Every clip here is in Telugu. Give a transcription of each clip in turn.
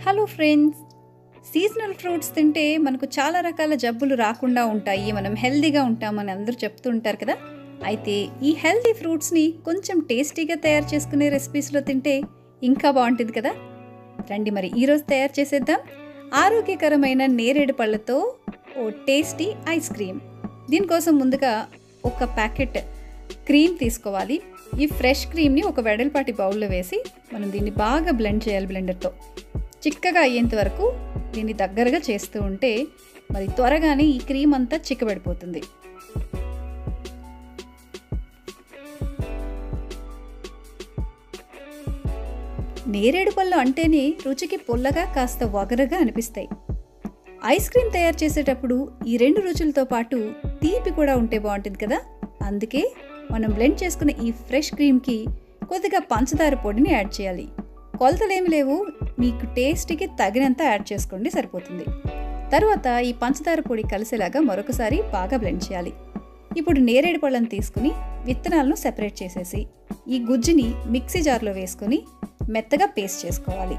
హలో ఫ్రెండ్స్ సీజనల్ ఫ్రూట్స్ తింటే మనకు చాలా రకాల జబ్బులు రాకుండా ఉంటాయి మనం హెల్తీగా ఉంటామని అందరూ చెప్తూ ఉంటారు కదా అయితే ఈ హెల్తీ ఫ్రూట్స్ని కొంచెం టేస్టీగా తయారు చేసుకునే రెసిపీస్లో తింటే ఇంకా బాగుంటుంది కదా రండి మరి ఈరోజు తయారు చేసేద్దాం ఆరోగ్యకరమైన నేరేడు పళ్ళతో ఓ టేస్టీ ఐస్ క్రీమ్ దీనికోసం ముందుగా ఒక ప్యాకెట్ క్రీమ్ తీసుకోవాలి ఈ ఫ్రెష్ క్రీమ్ని ఒక వెడల్పాటి బౌల్లో వేసి మనం దీన్ని బాగా బ్లెండ్ చేయాలి బ్లెండర్తో చిక్కగా అయ్యేంత వరకు దీన్ని దగ్గరగా చేస్తూ ఉంటే మరి త్వరగానే ఈ క్రీమ్ అంతా చిక్కబడిపోతుంది నేరేడు పళ్ళు అంటేనే రుచికి పుల్లగా కాస్త వగరగా అనిపిస్తాయి ఐస్ క్రీమ్ తయారు చేసేటప్పుడు ఈ రెండు రుచులతో పాటు తీపి కూడా ఉంటే బాగుంటుంది కదా అందుకే మనం బ్లెండ్ చేసుకున్న ఈ ఫ్రెష్ క్రీమ్కి కొద్దిగా పంచదార పొడిని యాడ్ చేయాలి కొలతలేమి లేవు మీకు టేస్ట్కి తగినంత యాడ్ చేసుకోండి సరిపోతుంది తర్వాత ఈ పంచదార పొడి కలిసేలాగా మరొకసారి బాగా బ్లెండ్ చేయాలి ఇప్పుడు నేరేడు పళ్ళను తీసుకుని విత్తనాలను సెపరేట్ చేసేసి ఈ గుజ్జుని మిక్సీ జార్లో వేసుకొని మెత్తగా పేస్ట్ చేసుకోవాలి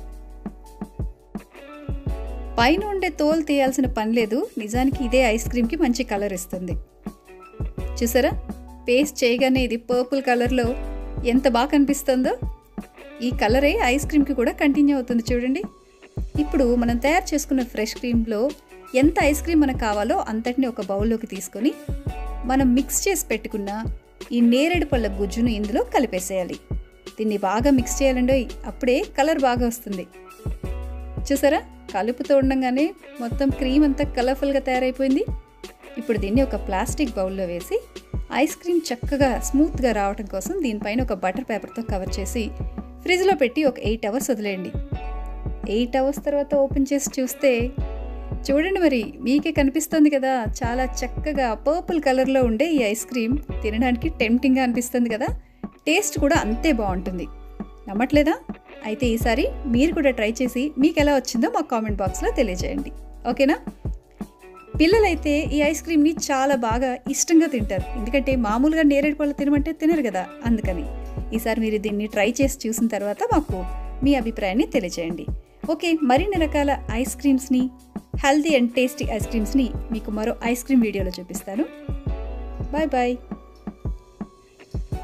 పైన ఉండే తోలు తీయాల్సిన పని లేదు నిజానికి ఇదే ఐస్ క్రీమ్కి మంచి కలర్ ఇస్తుంది చూసారా పేస్ట్ చేయగానే ఇది పర్పుల్ కలర్లో ఎంత బాగా కనిపిస్తుందో ఈ కలరే ఐస్ క్రీమ్కి కూడా కంటిన్యూ అవుతుంది చూడండి ఇప్పుడు మనం తయారు చేసుకున్న ఫ్రెష్ క్రీమ్లో ఎంత ఐస్ క్రీమ్ మనకు కావాలో అంతటిని ఒక బౌల్లోకి తీసుకొని మనం మిక్స్ చేసి పెట్టుకున్న ఈ నేరేడు పళ్ళ గుజ్జును ఇందులో కలిపేసేయాలి దీన్ని బాగా మిక్స్ చేయాలండి అప్పుడే కలర్ బాగా వస్తుంది చూసారా కలుపుతూ ఉండగానే మొత్తం క్రీమ్ అంతా కలర్ఫుల్గా తయారైపోయింది ఇప్పుడు దీన్ని ఒక ప్లాస్టిక్ బౌల్లో వేసి ఐస్ క్రీమ్ చక్కగా స్మూత్గా రావడం కోసం దీనిపైన ఒక బటర్ పేపర్తో కవర్ చేసి ఫ్రిడ్జ్లో పెట్టి ఒక ఎయిట్ అవర్స్ వదిలేయండి ఎయిట్ అవర్స్ తర్వాత ఓపెన్ చేసి చూస్తే చూడండి మరి మీకే కనిపిస్తుంది కదా చాలా చక్కగా పర్పుల్ కలర్లో ఉండే ఈ ఐస్ క్రీమ్ తినడానికి టెంప్టింగ్గా అనిపిస్తుంది కదా టేస్ట్ కూడా అంతే బాగుంటుంది నమ్మట్లేదా అయితే ఈసారి మీరు కూడా ట్రై చేసి మీకు ఎలా వచ్చిందో మా కామెంట్ బాక్స్లో తెలియజేయండి ఓకేనా పిల్లలైతే ఈ ఐస్ క్రీమ్ని చాలా బాగా ఇష్టంగా తింటారు ఎందుకంటే మామూలుగా నేరేడు పళ్ళు తినమంటే తినరు కదా అందుకని ఈసారి మీరు దీన్ని ట్రై చేసి చూసిన తర్వాత మాకు మీ అభిప్రాయాన్ని తెలియజేయండి ఓకే మరిన్ని రకాల ఐస్ క్రీమ్స్ని హెల్తీ అండ్ టేస్టీ ఐస్ క్రీమ్స్ని మీకు మరో ఐస్ క్రీమ్ వీడియోలో చూపిస్తాను బాయ్ బాయ్